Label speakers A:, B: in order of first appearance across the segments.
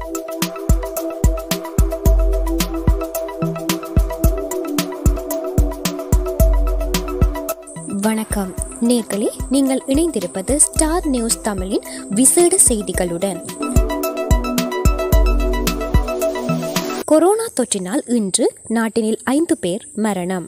A: வணக்கம் நேர்களே நீங்கள் இணைந்திருப்பது ஸ்டார் நியூஸ் தமிழின் விசேட செய்திகளுடன் கொரோனா தொற்றினால் இன்று நாட்டினில் ஐந்து பேர் மரணம்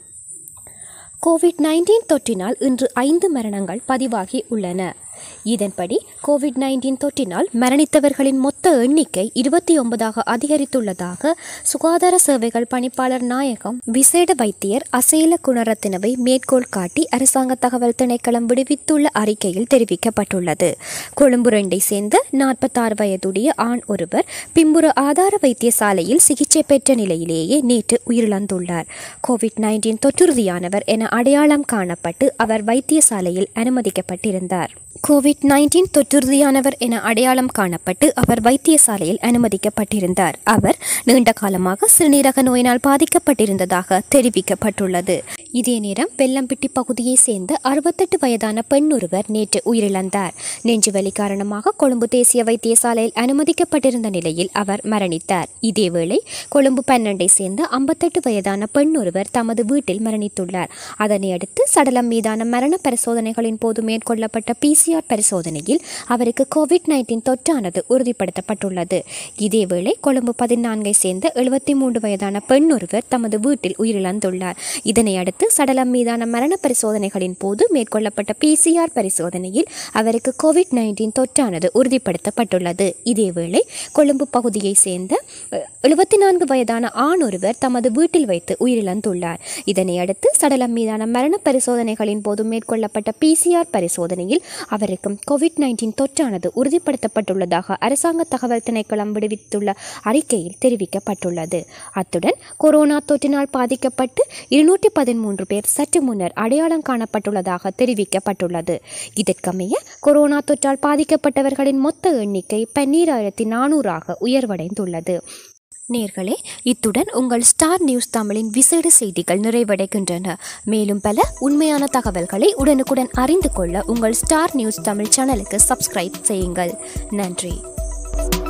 A: கோவிட் நைன்டீன் தொற்றினால் இன்று ஐந்து மரணங்கள் பதிவாகி உள்ளன இதன்படி கோவிட் நைன்டீன் தொற்றினால் மரணித்தவர்களின் மொத்த எண்ணிக்கை இருபத்தி ஒன்பதாக அதிகரித்துள்ளதாக சுகாதார சேவைகள் பணிப்பாளர் நாயகம் விசேட வைத்தியர் அசேல குணரத்தினவை மேற்கோள் காட்டி அரசாங்க தகவல் திணைக்களம் விடுவித்துள்ள அறிக்கையில் தெரிவிக்கப்பட்டுள்ளது கொழும்பு ரெண்டை சேர்ந்த நாற்பத்தாறு வயதுடைய ஆண் ஒருவர் பிம்புர ஆதார வைத்தியசாலையில் சிகிச்சை பெற்ற நிலையிலேயே நேற்று உயிரிழந்துள்ளார் கோவிட் நைன்டீன் தொற்றுறுதியானவர் என அடையாளம் காணப்பட்டு அவர் வைத்தியசாலையில் அனுமதிக்கப்பட்டிருந்தார் கோவிட் நைன்டீன் தொற்றுறுதியானவர் என அடையாளம் காணப்பட்டு அவர் வைத்தியசாலையில் அனுமதிக்கப்பட்டிருந்தார் அவர் நீண்ட காலமாக சிறுநீரக நோயினால் பாதிக்கப்பட்டிருந்ததாக தெரிவிக்கப்பட்டுள்ளது இதே நேரம் வெள்ளம்பிட்டி பகுதியைச் சேர்ந்த அறுபத்தெட்டு வயதான பெண் ஒருவர் நேற்று உயிரிழந்தார் நெஞ்சுவலி காரணமாக கொழும்பு தேசிய வைத்தியசாலையில் அனுமதிக்கப்பட்டிருந்த நிலையில் அவர் மரணித்தார் இதேவேளை கொழும்பு பன்னெண்டை சேர்ந்த ஐம்பத்தெட்டு வயதான பெண் ஒருவர் தமது வீட்டில் மரணித்துள்ளார் அதனை அடுத்து சடலம் மீதான மரண பரிசோதனைகளின் போது மேற்கொள்ளப்பட்ட பிசிஆர் பரிசோதனையில் அவருக்கு கோவிட் நைன்டீன் தொற்றானது உறுதிப்படுத்தப்பட்டுள்ளது இதேவேளை கொழும்பு பதினான்கை சேர்ந்த எழுபத்தி மூன்று வயதான பெண் ஒருவர் தமது வீட்டில் உயிரிழந்துள்ளார் இதனை அடுத்து சடலம் மீதான மரண பரிசோதனைகளின் போது மேற்கொள்ளப்பட்ட பிசிஆர் பரிசோதனையில் அவருக்கு கோவிட் நைன்டீன் தொற்றானது உறுதிப்படுத்தப்பட்டுள்ளது இதேவேளை கொழும்பு பகுதியை சேர்ந்த எழுபத்தி நான்கு வயதான ஆண் ஒருவர் தமது வீட்டில் வைத்து உயிரிழந்துள்ளார் இதனை அடுத்து சடலம் மீதான மரண பரிசோதனைகளின் போது மேற்கொள்ளப்பட்ட பிசிஆர் பரிசோதனையில் அவருக்கு கோவிட் நைன்டீன் தொற்றானது உறுதிப்படுத்தப்பட்டுள்ளதாக அரசாங்க தகவல் திணைக்களம் விடுவித்துள்ள அறிக்கையில் தெரிவிக்கப்பட்டுள்ளது அத்துடன் கொரோனா தொற்றினால் பாதிக்கப்பட்டு இருநூற்றி பதிமூன்று பேர் சற்று முன்னர் அடையாளம் காணப்பட்டுள்ளதாக தெரிவிக்கப்பட்டுள்ளது இதற்கமைய கொரோனா தொற்றால் பாதிக்கப்பட்டவர்களின் மொத்த எண்ணிக்கை பன்னீராயிரத்தி நானூறாக உயர்வடைந்துள்ளது நேர்களே இத்துடன் உங்கள் ஸ்டார் நியூஸ் தமிழின் விசேட செய்திகள் நிறைவடைகின்றன மேலும் பல உண்மையான தகவல்களை உடனுக்குடன் அறிந்து கொள்ள உங்கள் ஸ்டார் நியூஸ் தமிழ் சேனலுக்கு சப்ஸ்கிரைப் செய்யுங்கள் நன்றி